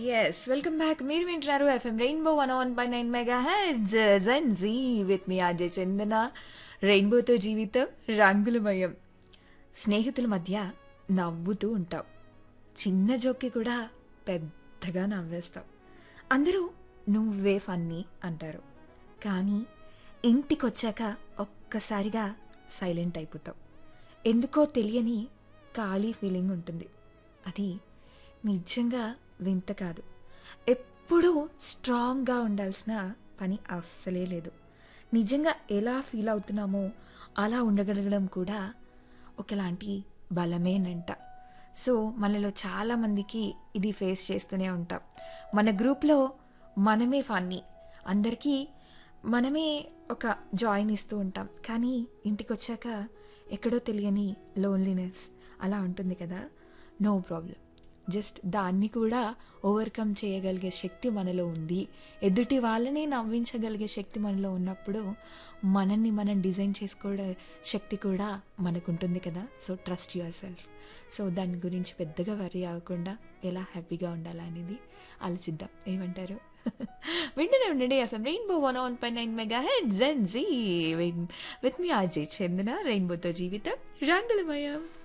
yes welcome back మీరు వింటున్నారు FM rainbow one one by nine mega heads gen Z with me RJ Chandana రెయిన్బోతో జీవితం రంగులమయం స్నేహితుల మధ్య నవ్వుతూ ఉంటావు చిన్న జోక్కి కూడా పెద్దగా నవ్వేస్తావు అందరూ నువ్వే ఫన్నీ అంటారు కానీ ఇంటికొచ్చాక ఒక్కసారిగా సైలెంట్ అయిపోతావు ఎందుకో తెలియని ఖాళీ ఫీలింగ్ ఉంటుంది అది నిజంగా వింత కాదు ఎప్పుడూ స్ట్రాంగ్గా ఉండాల్సిన పని అస్సలే లేదు నిజంగా ఎలా ఫీల్ అవుతున్నామో అలా ఉండగలగడం కూడా ఒకలాంటి బలమేనంట సో మనలో చాలామందికి ఇది ఫేస్ చేస్తూనే ఉంటాం మన గ్రూప్లో మనమే ఫన్నీ అందరికీ మనమే ఒక జాయిన్ ఇస్తూ ఉంటాం కానీ ఇంటికి వచ్చాక ఎక్కడో తెలియని లోన్లీనెస్ అలా ఉంటుంది కదా నో ప్రాబ్లం జస్ట్ దాన్ని కూడా ఓవర్కమ్ చేయగలిగే శక్తి మనలో ఉంది ఎదుటి వాళ్ళని నవ్వించగలిగే శక్తి మనలో ఉన్నప్పుడు మనల్ని మనం డిజైన్ చేసుకోవడం శక్తి కూడా మనకు ఉంటుంది కదా so trust yourself so దాని గురించి పెద్దగా వరి అవ్వకుండా ఎలా హ్యాపీగా ఉండాలా అనేది ఆలోచిద్దాం ఏమంటారు వింటూనే ఉండండి FM rainbow one one by nine mega head gen Z with me RJ Chandana రెయిన్బోతో జీవితం రంగులమయం